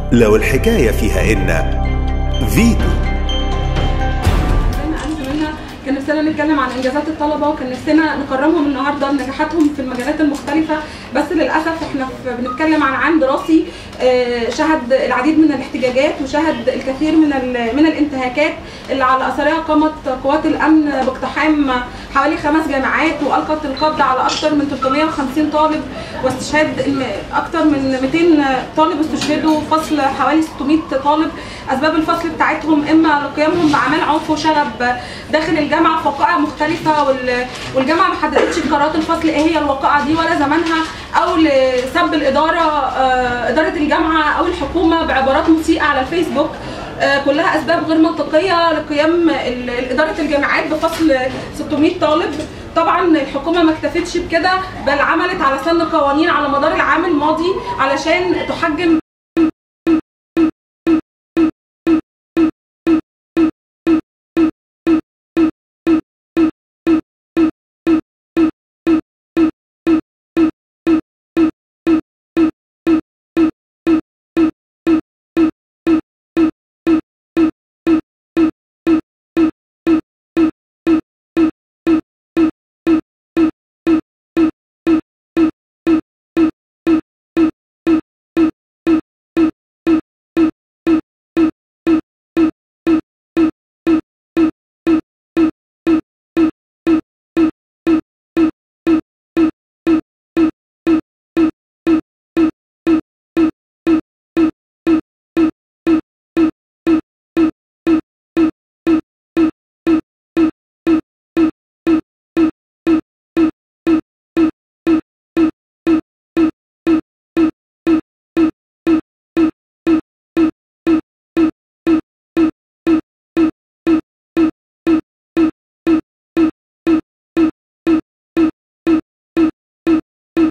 لو الحكاية فيها إن فيتو زي ما قالوا زميلنا كان نفسنا نتكلم عن انجازات الطلبه وكان نفسنا نكرمهم النهارده لنجاحاتهم في المجالات المختلفه بس للاسف احنا في- بنتكلم عن عام دراسي آه، شهد العديد من الاحتجاجات وشهد الكثير من ال- من الانتهاكات اللي على اثرها قامت قوات الامن باقتحام حوالي خمس جامعات والقت القبض على اكثر من 350 طالب واستشهاد الم- اكثر من 200 طالب استشهدوا فصل حوالي 600 طالب اسباب الفصل بتاعتهم اما لقيامهم باعمال عنف وشغب داخل الجامعه في وقائع مختلفه وال- والجامعه ما حددتش قرارات الفصل ايه هي الوقائع دي ولا زمانها او لسب الاداره آه، اداره الجامعه او الحكومه بعبارات مسيئه على الفيسبوك آه، كلها اسباب غير منطقيه لقيام ال- اداره الجامعات بفصل 600 طالب طبعا الحكومه ما اكتفتش بكده بل عملت على سن قوانين على مدار العام الماضي علشان تحجم